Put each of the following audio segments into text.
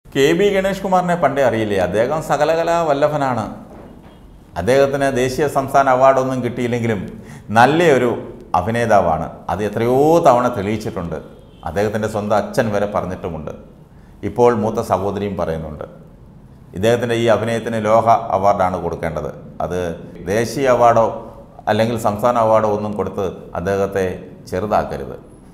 K B Ganesh കുമാറിനെ പണ്ടേ അറിയില്ലേ അദ്ദേഹം സകലകലാ വല്ലഭനാണ് അദ്ദേഹത്തിന് ദേശീയ സംസ്ഥാന അവാർഡൊന്നും കിട്ടിയില്ലെങ്കിലും നല്ലൊരു അഭിനേതാവാണ് അത് എത്രയോ തവണ തെളിയിച്ചിട്ടുണ്ട് അദ്ദേഹത്തിൻ്റെ സ്വന്തം അച്ഛൻ വരെ പറഞ്ഞിട്ടുമുണ്ട് ഇപ്പോൾ മൂത്ത സഹോദരിയും പറയുന്നുണ്ട് ഇദ്ദേഹത്തിൻ്റെ ഈ അഭിനയത്തിന് ലോക അവാർഡാണ് കൊടുക്കേണ്ടത് അത് ദേശീയ അവാർഡോ അല്ലെങ്കിൽ സംസ്ഥാന അവാർഡോ ഒന്നും കൊടുത്ത് അദ്ദേഹത്തെ ചെറുതാക്കരുത്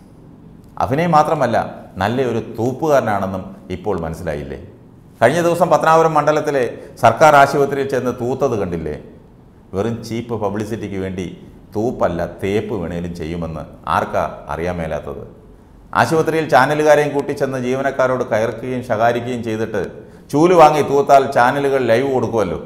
അഭിനയം മാത്രമല്ല നല്ലൊരു തൂപ്പുകാരനാണെന്നും ഇപ്പോൾ മനസ്സിലായില്ലേ കഴിഞ്ഞ ദിവസം പത്തനാപുരം മണ്ഡലത്തിലെ സർക്കാർ ആശുപത്രിയിൽ ചെന്ന് തൂത്തത് കണ്ടില്ലേ വെറും ചീപ്പ് പബ്ലിസിറ്റിക്ക് വേണ്ടി തൂപ്പല്ല തേപ്പ് വേണേലും ചെയ്യുമെന്ന് ആർക്കാ അറിയാൻ മേലാത്തത് ആശുപത്രിയിൽ ചാനലുകാരെയും കൂട്ടിച്ചെന്ന് ജീവനക്കാരോട് കയർക്കുകയും ശകാരിക്കുകയും ചെയ്തിട്ട് ചൂല് വാങ്ങി തൂത്താൽ ചാനലുകൾ ലൈവ് കൊടുക്കുമല്ലോ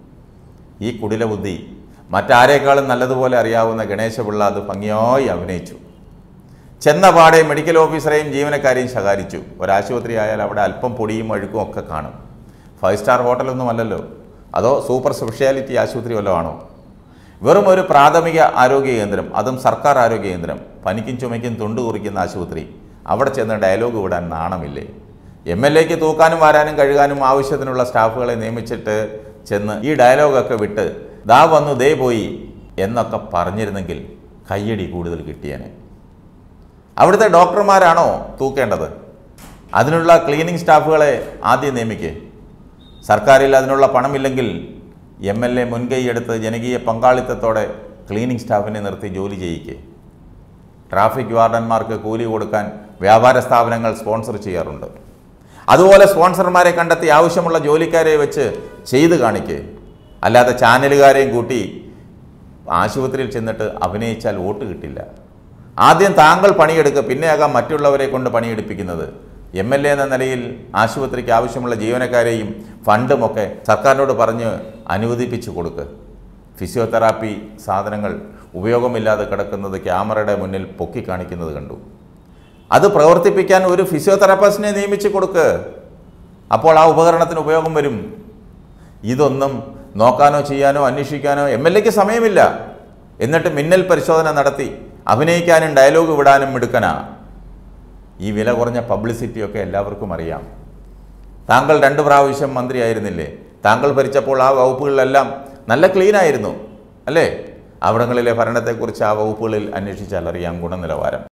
ഈ കുടില ബുദ്ധി മറ്റാരേക്കാളും നല്ലതുപോലെ അറിയാവുന്ന ഗണേശപിള്ള അത് ഭംഗിയായി അഭിനയിച്ചു ചെന്ന പാടെ മെഡിക്കൽ ഓഫീസറെയും ജീവനക്കാരെയും ശകാരിച്ചു ഒരാശുപത്രി ആയാൽ അവിടെ അല്പം പൊടിയും അഴുക്കും ഒക്കെ കാണും ഫൈവ് സ്റ്റാർ ഹോട്ടലൊന്നും അല്ലല്ലോ അതോ സൂപ്പർ സ്പെഷ്യാലിറ്റി ആശുപത്രി വല്ലതും ആണോ വെറും ഒരു പ്രാഥമിക ആരോഗ്യ കേന്ദ്രം അതും സർക്കാർ ആരോഗ്യ കേന്ദ്രം പനിക്കും ചുമയ്ക്കും തുണ്ട് കുറിക്കുന്ന ആശുപത്രി അവിടെ ചെന്ന് ഡയലോഗ് വിടാൻ നാണമില്ലേ എം എൽ എക്ക് തൂക്കാനും വാരാനും കഴുകാനും ആവശ്യത്തിനുള്ള സ്റ്റാഫുകളെ നിയമിച്ചിട്ട് ചെന്ന് ഈ ഡയലോഗൊക്കെ വിട്ട് ദാ വന്നു ദേ പോയി എന്നൊക്കെ പറഞ്ഞിരുന്നെങ്കിൽ കയ്യടി കൂടുതൽ കിട്ടിയേനെ അവിടുത്തെ ഡോക്ടർമാരാണോ തൂക്കേണ്ടത് അതിനുള്ള ക്ലീനിങ് സ്റ്റാഫുകളെ ആദ്യം നിയമിക്കേ സർക്കാരിൽ അതിനുള്ള പണമില്ലെങ്കിൽ എം എൽ എ മുൻകൈയെടുത്ത് ജനകീയ പങ്കാളിത്തത്തോടെ ക്ലീനിങ് സ്റ്റാഫിനെ നിർത്തി ജോലി ചെയ്യിക്കേ ട്രാഫിക് വാർഡന്മാർക്ക് കൂലി കൊടുക്കാൻ വ്യാപാര സ്ഥാപനങ്ങൾ സ്പോൺസർ ചെയ്യാറുണ്ട് അതുപോലെ സ്പോൺസർമാരെ കണ്ടെത്തി ആവശ്യമുള്ള ജോലിക്കാരെ വെച്ച് ചെയ്ത് കാണിക്കേ അല്ലാതെ ചാനലുകാരെയും കൂട്ടി ആശുപത്രിയിൽ ചെന്നിട്ട് അഭിനയിച്ചാൽ വോട്ട് കിട്ടില്ല ആദ്യം താങ്കൾ പണിയെടുക്കുക പിന്നെയാകാം മറ്റുള്ളവരെ കൊണ്ട് പണിയെടുപ്പിക്കുന്നത് എം എൽ എ എന്ന നിലയിൽ ആശുപത്രിക്ക് ആവശ്യമുള്ള ജീവനക്കാരെയും ഫണ്ടുമൊക്കെ സർക്കാരിനോട് പറഞ്ഞ് അനുവദിപ്പിച്ചു കൊടുക്ക് ഫിസിയോതെറാപ്പി സാധനങ്ങൾ ഉപയോഗമില്ലാതെ കിടക്കുന്നത് ക്യാമറയുടെ മുന്നിൽ പൊക്കി കാണിക്കുന്നത് കണ്ടു അത് പ്രവർത്തിപ്പിക്കാൻ ഒരു ഫിസിയോതെറാപ്പിസ്റ്റിനെ നിയമിച്ച് കൊടുക്ക് അപ്പോൾ ആ ഉപകരണത്തിന് ഉപയോഗം വരും ഇതൊന്നും നോക്കാനോ ചെയ്യാനോ അന്വേഷിക്കാനോ എം എൽ എക്ക് സമയമില്ല എന്നിട്ട് മിന്നൽ പരിശോധന നടത്തി അഭിനയിക്കാനും ഡയലോഗ് വിടാനും മിടുക്കനാ ഈ വില കുറഞ്ഞ പബ്ലിസിറ്റിയൊക്കെ എല്ലാവർക്കും അറിയാം താങ്കൾ രണ്ട് പ്രാവശ്യം മന്ത്രിയായിരുന്നില്ലേ താങ്കൾ ഭരിച്ചപ്പോൾ ആ വകുപ്പുകളിലെല്ലാം നല്ല ക്ലീൻ ആയിരുന്നു അല്ലേ അവിടങ്ങളിലെ ഭരണത്തെക്കുറിച്ച് ആ വകുപ്പുകളിൽ അന്വേഷിച്ചാൽ അറിയാം ഗുണനിലവാരം